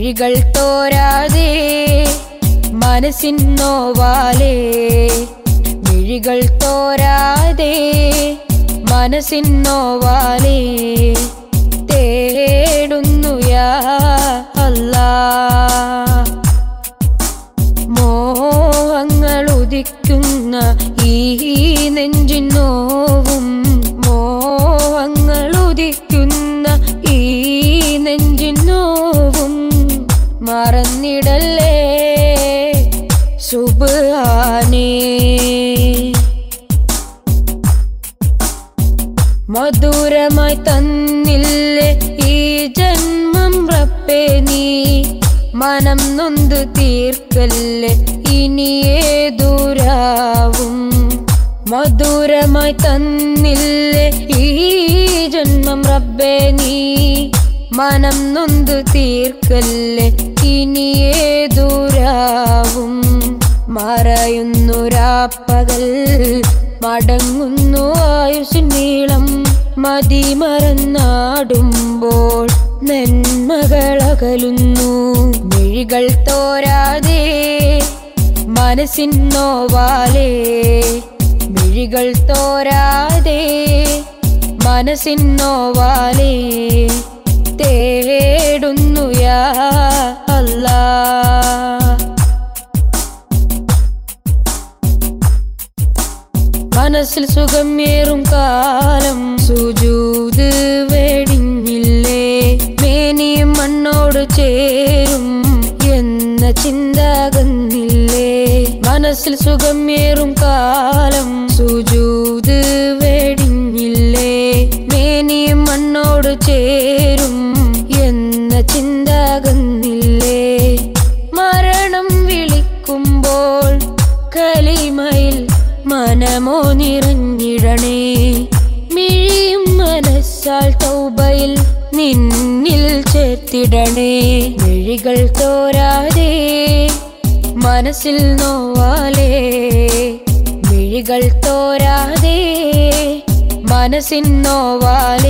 മിഴികൾ തോരാതെ മനസ്സിൻ നോവാലേ മിഴികൾ തോരാതെ മനസ്സിൻ നോവാലേ തേടുന്നു യാ അല്ലാ മോഹങ്ങൾ ഉദിക്കുന്ന ഈ നെഞ്ചിൻ നോവും മോഹങ്ങൾ ഉദിക്കുന്ന ഈ നെഞ്ചിൻ നോവും മറന്നിടല്ലേ സുബാനേ മധുരമായി തന്നില്ലേ ഈ ജന്മം റബ്ബേ നീ മനം നൊന്ത് തീർക്കല്ലേ ഇനിയേതുരാവും മധുരമായി തന്നില്ലേ ഈ ജന്മം റബ്ബേ നീ മനം നൊന്ത് തീർക്കല്ലേ ഇനിയേതുരാവും മറയുന്നു രാപ്പകൽ മടങ്ങുന്നു ആയുസിൻ നീളം മതി മറന്നാടുമ്പോൾ നന്മകളകലുന്നു മിഴികൾ തോരാതെ മനസ്സിൻ നോവാലേ മിഴികൾ തോരാതെ മനസ്സിൻ നോവാലേ തേടുന്നു യാ അല്ലാ മനസ്സിൽ സുഖമേറും കാലം സുജൂത് വെടിഞ്ഞില്ലേ മേനിയും മണ്ണോട് ചേരും എന്ന ചിന്താകുന്നില്ലേ മനസ്സിൽ സുഖമേറും കാലം സുജൂത് വെടിഞ്ഞില്ലേ മേനിയും മണ്ണോട് ചേരും എന്ന ചിന്താകുന്നില്ലേ മരണം വിളിക്കുമ്പോൾ കലിമയിൽ മനമോ നിറഞ്ഞിടണേ മിഴിയും മനസ്സാൽ തൗബയിൽ നിന്നിൽ ചേർത്തിടണേ മിഴികൾ തോരാതെ മനസ്സിൽ നോവാലേ മിഴികൾ തോരാതെ മനസ്സിൻ നോവാലേ